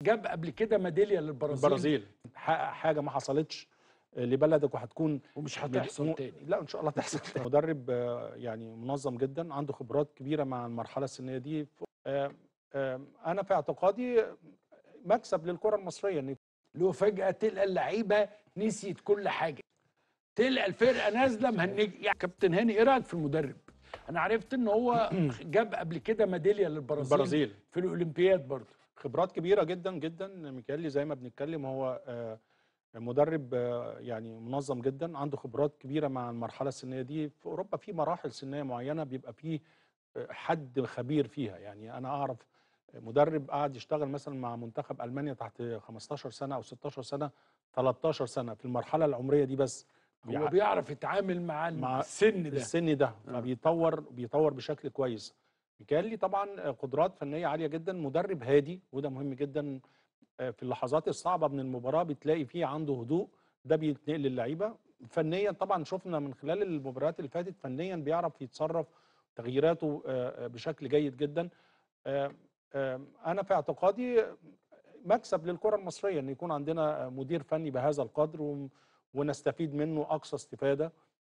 جاب قبل كده ميداليه للبرازيل البرازيل حقق حاجه ما حصلتش لبلدك وهتكون ومش هتحصل م- تاني لا ان شاء الله تحصل تاني. مدرب آه، يعني منظم جدا عنده خبرات كبيره مع المرحله السنيه دي آه، آه، انا في اعتقادي مكسب للكره المصريه ان اللي هو فجاه تلقى اللعيبه نسيت كل حاجه تلقى الفرقه نازله مهنج يعني كابتن هاني ايه رايك في المدرب انا عرفت ان هو جاب قبل كده ميداليه للبرازيل البرازيل في الاولمبياد برضه خبرات كبيره جدا جدا ميكالي زي ما بنتكلم هو آه، مدرب آه، يعني منظم جدا عنده خبرات كبيره مع المرحله السنيه دي في اوروبا في مراحل سنيه معينه بيبقى فيه آه، حد خبير فيها يعني انا اعرف مدرب قعد يشتغل مثلا مع منتخب المانيا تحت 15 سنه او 16 سنه 13 سنه في المرحله العمريه دي بس هو بيع- بيعرف يتعامل مع مع السن ده السن ده فبيطور بيطور بشكل كويس ميكالي طبعا قدرات فنيه عاليه جدا مدرب هادي وده مهم جدا آه، في اللحظات الصعبه من المباراه بتلاقي فيه عنده هدوء ده بيتنقل للعيبه فنيا طبعا شفنا من خلال المباريات اللي فاتت فنيا بيعرف يتصرف تغييراته آه، آه، بشكل جيد جدا آه، آه، انا في اعتقادي مكسب للكره المصريه ان يكون عندنا مدير فني بهذا القدر و- ونستفيد منه اقصى استفاده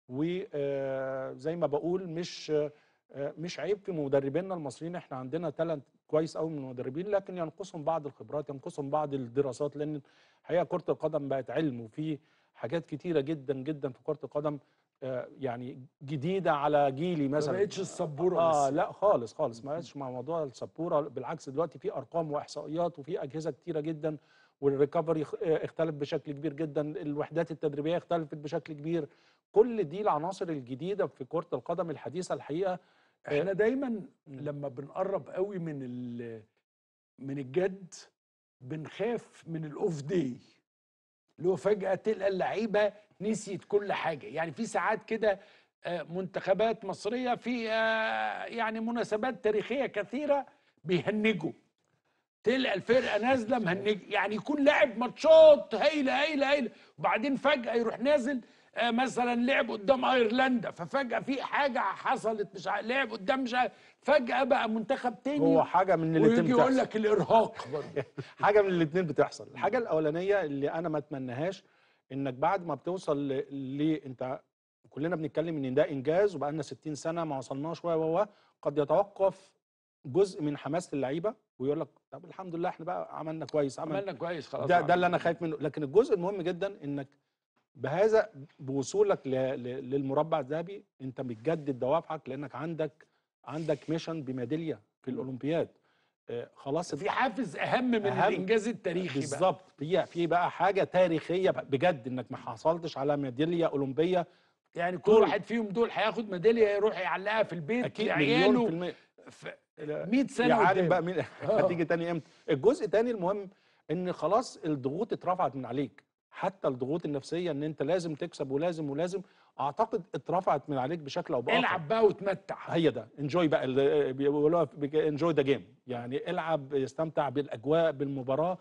وزي ما بقول مش آه، مش عيب في مدربينا المصريين احنا عندنا تالنت كويس قوي من المدربين لكن ينقصهم بعض الخبرات ينقصهم بعض الدراسات لان الحقيقه كره القدم بقت علم وفي حاجات كتيره جدا جدا في كره القدم آه، يعني جديده على جيلي ما مثلا بقتش السبوره اه بس لا خالص خالص ما بقتش مع موضوع السبوره بالعكس دلوقتي في ارقام واحصائيات وفي اجهزه كتيره جدا والريكفري اخ- آه، اختلف بشكل كبير جدا الوحدات التدريبيه اختلفت بشكل كبير كل دي العناصر الجديده في كره القدم الحديثه الحقيقه احنا دايما لما بنقرب قوي من ال- من الجد بنخاف من الاوف داي اللي هو فجاه تلقى اللعيبه نسيت كل حاجه يعني في ساعات كده آه، منتخبات مصريه في آه، يعني مناسبات تاريخيه كثيره بيهنجوا تلقى الفرقه نازله مهنج يعني يكون لاعب ماتشات هايله هايله هايله وبعدين فجاه يروح نازل آه، مثلا لعب قدام ايرلندا ففجاه في حاجه حصلت مش عارف لعب قدام مش عارف فجاه بقى منتخب تاني هو حاجه من ويجي الاثنين يقول بتحصل لك الارهاق برضه حاجه من الاثنين بتحصل الحاجه الاولانيه اللي انا ما اتمناهاش انك بعد ما بتوصل ل... ل... انت كلنا بنتكلم ان ده انجاز وبقى لنا 60 سنه ما وصلناش و و و قد يتوقف جزء من حماسه اللعيبه ويقول لك طب الحمد لله احنا بقى عملنا كويس عمل عملنا كويس خلاص ده ده اللي انا خايف منه لكن الجزء المهم جدا انك بهذا بوصولك ل... ل... للمربع الذهبي انت بتجدد دوافعك لانك عندك عندك ميشن بميداليه في الاولمبياد آه خلاص في حافز اهم من أهم. الانجاز التاريخي بقى بالظبط في في بقى حاجه تاريخيه بجد انك ما حصلتش على ميداليه اولمبيه يعني كل طول- واحد فيهم دول هياخد ميداليه يروح يعلقها في البيت اكيد مليون في لعياله المية في 100 سنه يا عالم قدام. بقى مين هتيجي تاني امتى الجزء التاني المهم ان خلاص الضغوط اترفعت من عليك حتى الضغوط النفسيه ان انت لازم تكسب ولازم ولازم اعتقد اترفعت من عليك بشكل او باخر العب بقى وتمتع هي ده انجوي بقى ال- بيقولوها انجوي ذا جيم يعني العب استمتع بالاجواء بالمباراه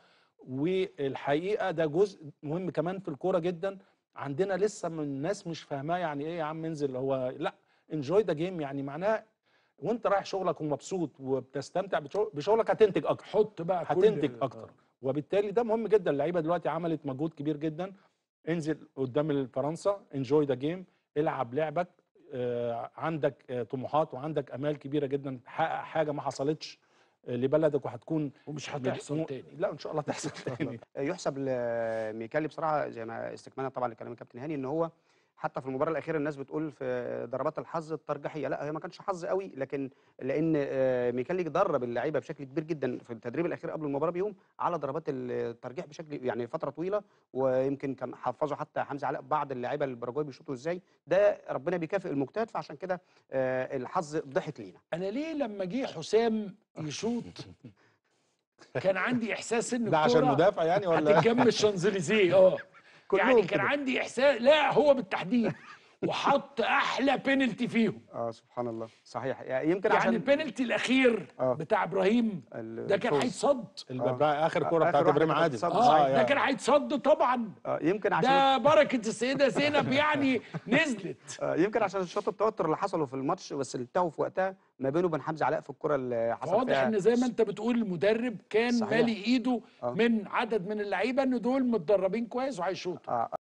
والحقيقه ده جزء مهم كمان في الكوره جدا عندنا لسه من الناس مش فاهماه يعني ايه يا عم انزل هو لا انجوي ذا جيم يعني معناه وانت رايح شغلك ومبسوط وبتستمتع بشغل- بشغلك هتنتج اكتر حط بقى كل هتنتج اكتر وبالتالي ده مهم جدا اللعيبه دلوقتي عملت مجهود كبير جدا انزل قدام فرنسا انجوي ذا جيم العب لعبك آه، عندك آه، طموحات وعندك امال كبيره جدا تحقق حاجه ما حصلتش آه، لبلدك وهتكون ومش هتحصل تاني لا ان شاء الله تحصل تاني يحسب لميكالي بصراحه زي ما استكمالا طبعا لكلام الكابتن هاني ان هو حتى في المباراه الاخيره الناس بتقول في ضربات الحظ الترجيحيه لا هي ما كانش حظ قوي لكن لان آه، ميكالي درب اللعيبه بشكل كبير جدا في التدريب الاخير قبل المباراه بيوم على ضربات الترجيح بشكل يعني فتره طويله ويمكن كان حفظوا حتى حمزه علاء بعض اللعيبه الباراجواي بيشوطوا ازاي ده ربنا بيكافئ المجتهد فعشان كده آه، الحظ ضحك لينا انا ليه لما جه حسام يشوط كان عندي احساس ان ده عشان الكورة مدافع يعني ولا هتتجمع الشانزليزيه اه يعني كلهم كان كده. عندي احساس لا هو بالتحديد وحط احلى بينالتي فيهم اه سبحان الله صحيح يعني يمكن يعني عشان البينالتي الاخير آه. بتاع ابراهيم ده كان الفوز. هيتصد اللي آه. بقى اخر آه، كوره آخر بتاعت واحدة ابراهيم كانت عادل اتصد. اه آه، ده يعني. كان هيتصد طبعا آه يمكن عشان ده بركه السيده زينب يعني نزلت آه يمكن عشان شوط التوتر اللي حصلوا في الماتش بس اللي انتهوا في وقتها ما بينه وبين حمزه علاء في الكره اللي حصل واضح فيها ان زي ما انت بتقول المدرب كان صحيح. مالي ايده آه. من عدد من اللعيبه ان دول متدربين كويس وهيشوطوا آه